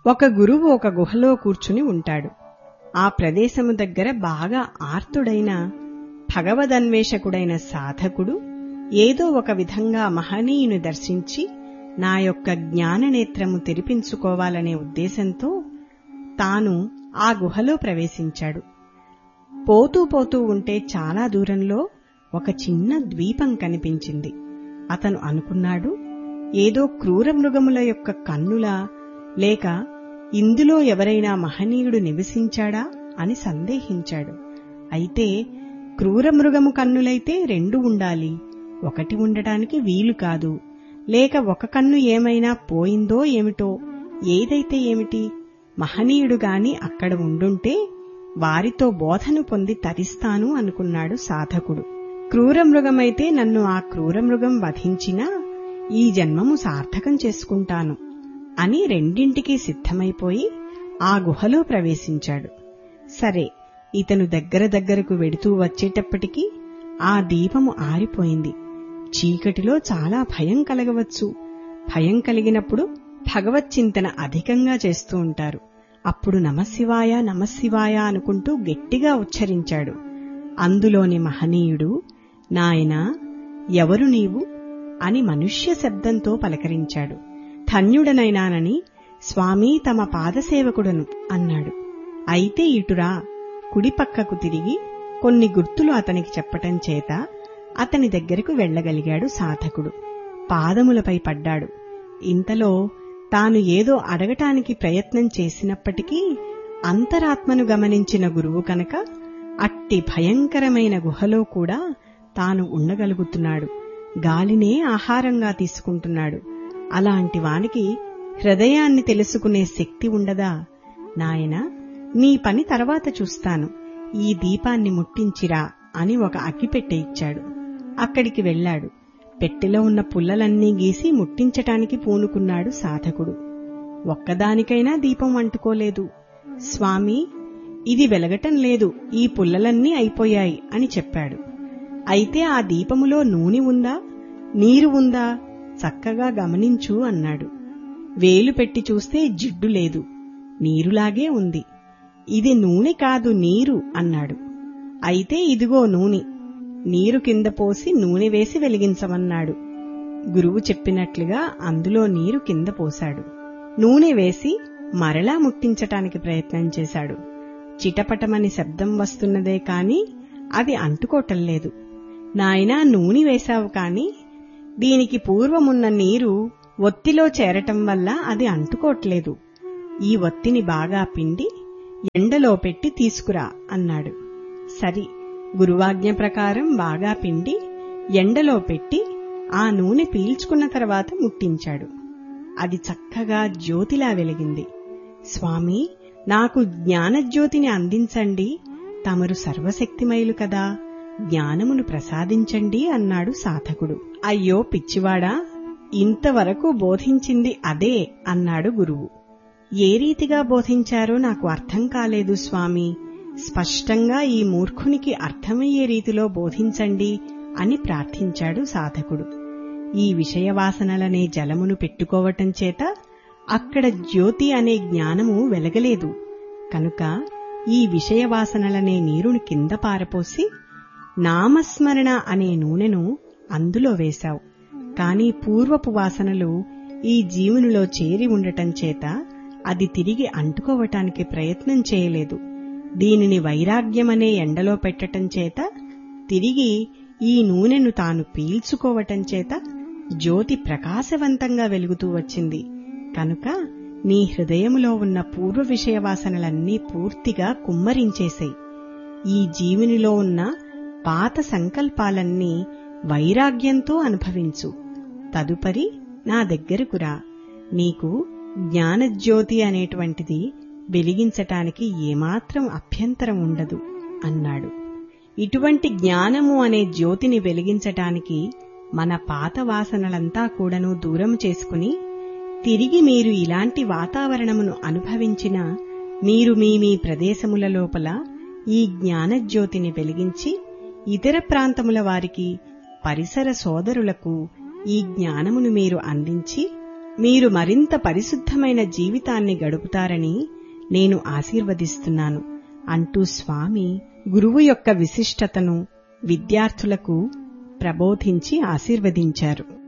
ఒక గురువు ఒక గుహలో కూర్చుని ఉంటాడు ఆ ప్రదేశము దగ్గర బాగా ఆర్తుడైన భగవదన్వేషకుడైన సాధకుడు ఏదో ఒక విధంగా మహనీయుని దర్శించి నా యొక్క జ్ఞాననేత్రము తెరిపించుకోవాలనే ఉద్దేశంతో తాను ఆ గుహలో ప్రవేశించాడు పోతూ పోతూ ఉంటే చాలా దూరంలో ఒక చిన్న ద్వీపం కనిపించింది అతను అనుకున్నాడు ఏదో క్రూర మృగముల యొక్క కన్నులా లేక ఇందులో ఎవరైనా మహనీయుడు నివసించాడా అని సందేహించాడు అయితే క్రూర మృగము కన్నులైతే రెండు ఉండాలి ఒకటి ఉండటానికి వీలు కాదు లేక ఒక కన్ను ఏమైనా పోయిందో ఏమిటో ఏదైతే ఏమిటి మహనీయుడు గాని అక్కడ ఉండుంటే వారితో బోధను పొంది తరిస్తాను అనుకున్నాడు సాధకుడు క్రూరమృగమైతే నన్ను ఆ క్రూరమృగం వధించినా ఈ జన్మము సార్థకం చేసుకుంటాను అని రెండింటికి సిద్ధమైపోయి ఆ గుహలో ప్రవేశించాడు సరే ఇతను దగ్గర దగ్గరకు వెడుతూ వచ్చేటప్పటికి ఆ దీపము ఆరిపోయింది చీకటిలో చాలా భయం కలగవచ్చు భయం కలిగినప్పుడు భగవచ్చింతన అధికంగా చేస్తూ ఉంటారు అప్పుడు నమశివాయ నమశివాయ అనుకుంటూ గట్టిగా ఉచ్చరించాడు అందులోని మహనీయుడు నాయనా ఎవరు నీవు అని మనుష్య శబ్దంతో పలకరించాడు ధన్యుడనైనానని స్వామీ తమ పాదసేవకుడను అన్నాడు అయితే ఇటురా కుడిపక్కకు తిరిగి కొన్ని గుర్తులు అతనికి చెప్పటం చేత అతని దగ్గరకు వెళ్లగలిగాడు సాధకుడు పాదములపై పడ్డాడు ఇంతలో తాను ఏదో అడగటానికి ప్రయత్నం చేసినప్పటికీ అంతరాత్మను గమనించిన గురువు కనుక అట్టి భయంకరమైన గుహలో కూడా తాను ఉండగలుగుతున్నాడు గాలినే ఆహారంగా తీసుకుంటున్నాడు అలాంటి వానికి హృదయాన్ని తెలుసుకునే శక్తి ఉండదా నాయన నీ పని తర్వాత చూస్తాను ఈ దీపాన్ని ముట్టించిరా అని ఒక అగ్గిపెట్టె ఇచ్చాడు అక్కడికి వెళ్లాడు పెట్టెలో ఉన్న పుల్లలన్నీ గీసి ముట్టించటానికి పూనుకున్నాడు సాధకుడు ఒక్కదానికైనా దీపం అంటుకోలేదు స్వామి ఇది వెలగటం లేదు ఈ పుల్లలన్నీ అయిపోయాయి అని చెప్పాడు అయితే ఆ దీపములో నూనె ఉందా నీరు ఉందా చక్కగా గమనించు అన్నాడు వేలు పెట్టి చూస్తే జిడ్డు లేదు నీరులాగే ఉంది ఇది నూనె కాదు నీరు అన్నాడు అయితే ఇదిగో నూనె నీరు కింద పోసి నూనె వేసి వెలిగించమన్నాడు గురువు చెప్పినట్లుగా అందులో నీరు కింద పోశాడు నూనె వేసి మరలా ముట్టించటానికి ప్రయత్నం చేశాడు చిటపటమని శబ్దం వస్తున్నదే కాని అది అంటుకోవటం లేదు నాయనా నూనె వేశావు కాని దీనికి పూర్వమున్న నీరు ఒత్తిలో చేరటం వల్ల అది అంటుకోట్లేదు ఈ ఒత్తిని బాగా పిండి ఎండలో పెట్టి తీసుకురా అన్నాడు సరి గురువాజ్ఞ ప్రకారం బాగా పిండి ఎండలో పెట్టి ఆ నూనె పీల్చుకున్న తర్వాత ముట్టించాడు అది చక్కగా జ్యోతిలా వెలిగింది స్వామి నాకు జ్ఞానజ్యోతిని అందించండి తమరు సర్వశక్తిమయులు కదా జ్ఞానమును ప్రసాదించండి అన్నాడు సాధకుడు అయ్యో పిచ్చివాడా ఇంతవరకు బోధించింది అదే అన్నాడు గురువు ఏ రీతిగా బోధించారో నాకు అర్థం కాలేదు స్వామి స్పష్టంగా ఈ మూర్ఖునికి అర్థమయ్యే రీతిలో బోధించండి అని ప్రార్థించాడు సాధకుడు ఈ విషయవాసనలనే జలమును పెట్టుకోవటం చేత అక్కడ జ్యోతి అనే జ్ఞానము వెలగలేదు కనుక ఈ విషయవాసనలనే నీరుని కింద పారపోసి నామస్మరణ అనే నూనెను అందులో వేశావు కాని పూర్వపు వాసనలు ఈ జీవునిలో చేరి ఉండటం చేత అది తిరిగి అంటుకోవటానికి ప్రయత్నం చేయలేదు దీనిని వైరాగ్యమనే ఎండలో పెట్టటం చేత తిరిగి ఈ నూనెను తాను పీల్చుకోవటం చేత జ్యోతి ప్రకాశవంతంగా వెలుగుతూ వచ్చింది కనుక నీ హృదయములో ఉన్న పూర్వ విషయవాసనలన్నీ పూర్తిగా కుమ్మరించేశాయి ఈ జీవునిలో ఉన్న పాత సంకల్పాలన్నీ వైరాగ్యంతో అనుభవించు తదుపరి నా దగ్గరకు రా నీకు జ్ఞానజ్యోతి అనేటువంటిది వెలిగించటానికి ఏమాత్రం అభ్యంతరం ఉండదు అన్నాడు ఇటువంటి జ్ఞానము అనే జ్యోతిని వెలిగించటానికి మన పాత వాసనలంతా కూడాను దూరం చేసుకుని తిరిగి మీరు ఇలాంటి వాతావరణమును అనుభవించిన మీరు మీ మీ ప్రదేశముల లోపల ఈ జ్ఞానజ్యోతిని వెలిగించి ఇతర ప్రాంతముల వారికి పరిసర సోదరులకు ఈ జ్ఞానమును మీరు అందించి మీరు మరింత పరిశుద్ధమైన జీవితాన్ని గడుపుతారని నేను ఆశీర్వదిస్తున్నాను అంటూ స్వామి గురువు యొక్క విశిష్టతను విద్యార్థులకు ప్రబోధించి ఆశీర్వదించారు